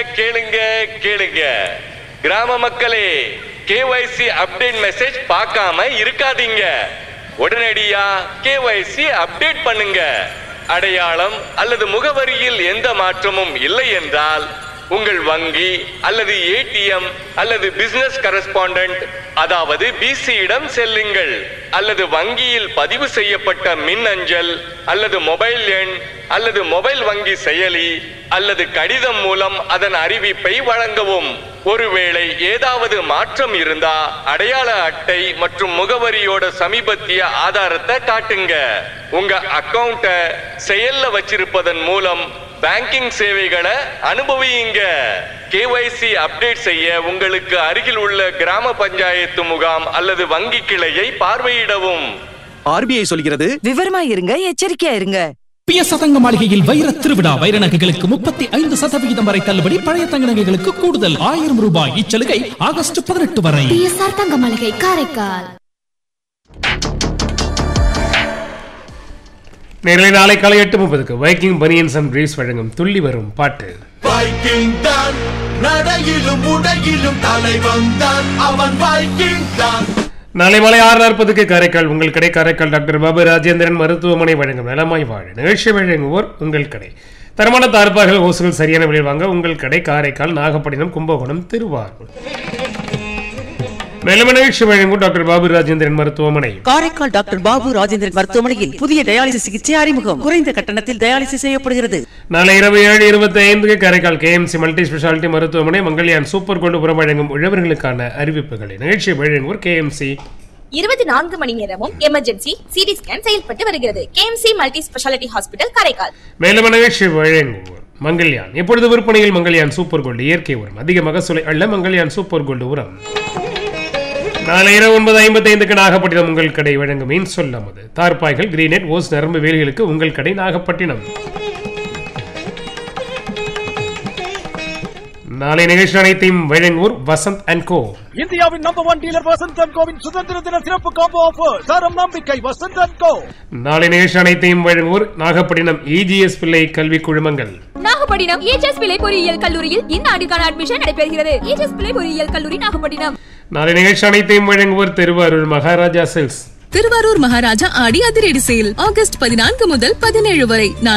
கேளுங்க கேளுங்க கிராம மக்களே கேஒய்சி அப்டேட் மெசேஜ் பார்க்காம இருக்காதீங்க உடனடியா கேஒய்சி அப்டேட் பண்ணுங்க அடையாளம் அல்லது முகவரியில் எந்த மாற்றமும் இல்லை என்றால் உங்கள் வங்கி அல்லது ஏடிஎம் அல்லது பிசினஸ் கரஸ்பாண்டன்ட் அதாவது பிசியிடம் செல்லுங்கள் அல்லது வங்கியில் பதிவு செய்யப்பட்ட மின் அஞ்சல் அல்லது மொபைல் எண் அல்லது மொபைல் வங்கி செயலி அல்லது கடிதம் மூலம் அதன் அறிவிப்பை வழங்கவும் ஒருவேளை ஏதாவது மாற்றம் இருந்தா அடையாள அட்டை மற்றும் முகவரியோட சமீபத்திய ஆதாரத்தை காட்டுங்க உங்க அக்கவுண்ட செயல்ல வச்சிருப்பதன் மூலம் பேங்கிங் சேவைகளை அனுபவியுங்க கேஒய்சி அப்டேட் செய்ய உங்களுக்கு அருகில் உள்ள கிராம பஞ்சாயத்து முகாம் அல்லது வங்கி கிளையை பார்வையிடவும் ஆர்பிஐ சொல்கிறது விவரமா இருங்க எச்சரிக்கையா இருங்க பிய சதங்க மாளிகையில் வைர திருவிழா வைர நகைகளுக்கு முப்பத்தி ஐந்து சதவிகிதம் வரை தள்ளுபடி பழைய தங்க நகைகளுக்கு கூடுதல் ஆயிரம் ரூபாய் இச்சலுகை ஆகஸ்ட் பதினெட்டு வரை பிஎஸ்ஆர் தங்க மளிகை காரைக்கால் நேரலை நாளை காலை எட்டு முப்பதுக்கு வைக்கிங் பனியன்ஸ் அண்ட் பிரீஸ் வழங்கும் துள்ளி வரும் பாட்டு வைக்கிங் தான் நடையிலும் உடையிலும் தலைவன் தான் அவன் வைக்கிங் தான் நாளை மாலை ஆறு நாற்பதுக்கு காரைக்கால் உங்கள் கடை காரைக்கால் டாக்டர் பாபு ராஜேந்திரன் மருத்துவமனை வழங்கும் நலமாய் வாழ நிகழ்ச்சி வழங்குவோர் உங்கள் கடை தரமான தார்பார்கள் ஓசுகள் சரியான விலையில் வாங்க உங்கள் கடை காரைக்கால் நாகப்பட்டினம் கும்பகோணம் திருவாரூர் மேலும் நிகழ்ச்சி வழங்கும் டாக்டர் பாபு ராஜேந்திரன் மருத்துவமனை காரைக்கால் டாக்டர் பாபு ராஜேந்திரன் மருத்துவமனையில் புதிய டயாலிசிஸ் சிகிச்சை அறிமுகம் குறைந்த கட்டணத்தில் டயாலிசிஸ் செய்யப்படுகிறது நாளை இரவு ஏழு இருபத்தி ஐந்துக்கு காரைக்கால் கேஎம்சி மல்டி ஸ்பெஷாலிட்டி மருத்துவமனை மங்கள்யான் சூப்பர் கொண்டு புறம் வழங்கும் உழவர்களுக்கான அறிவிப்புகளை நிகழ்ச்சி வழங்குவோர் கேஎம்சி இருபத்தி நான்கு மணி நேரமும் எமர்ஜென்சி சிடி ஸ்கேன் செயல்பட்டு வருகிறது K M C multi speciality hospital Karaikal மேலும் நிகழ்ச்சி வழங்குவோர் மங்கள்யான் இப்பொழுது விற்பனையில் மங்கள்யான் சூப்பர் கோல்டு இயற்கை உரம் அதிக மகசூலை அள்ள மங்கள்யான் சூப்பர் கோல்டு உரம் நாளை இரவு ஒன்பது ஐம்பத்தி ஐந்துக்கு நாகப்பட்டினம் உங்கள் கடை வழங்கும் மீன் சொல்லமது தார்பாய்கள் கிரீனெட் ஓஸ் நரம்பு வேலிகளுக்கு உங்கள் கடை நாகப்பட்டினம் நாளை நிகழ்ச்சி அனைத்தையும் வழங்குவோர் வசந்த் அண்ட் கோ இந்தியாவின் number one dealer Vasanth and கோவின் சுதந்திர தின சிறப்பு காம்போ ஆஃபர் தரம் நம்பிக்கை வசந்த் அண்ட் கோ நாளை நிகழ்ச்சி அனைத்தையும் வழங்குவோர் நாகப்பட்டினம் இஜிஎஸ் பிள்ளை கல்வி குழுமங்கள் நாகப்பட்டினம் ஏஜஸ் பிள்ளை பொறியியல் கல்லூரியில் இந்த ஆண்டுக்கான அட்மிஷன் நடைபெறுகிறது ஏஜஸ் பிள்ளை பொறியியல் கல்லூரி நாகப்பட்டினம் நாளை நிகழ்ச்சி அனைத்தையும் வழங்குவோர் திருவாரூர் மகாராஜா சில்ஸ் திருவாரூர் மகாராஜா ஆடி அதிரடி சேல் ஆகஸ்ட் பதினான்கு முதல் பதினேழு வரை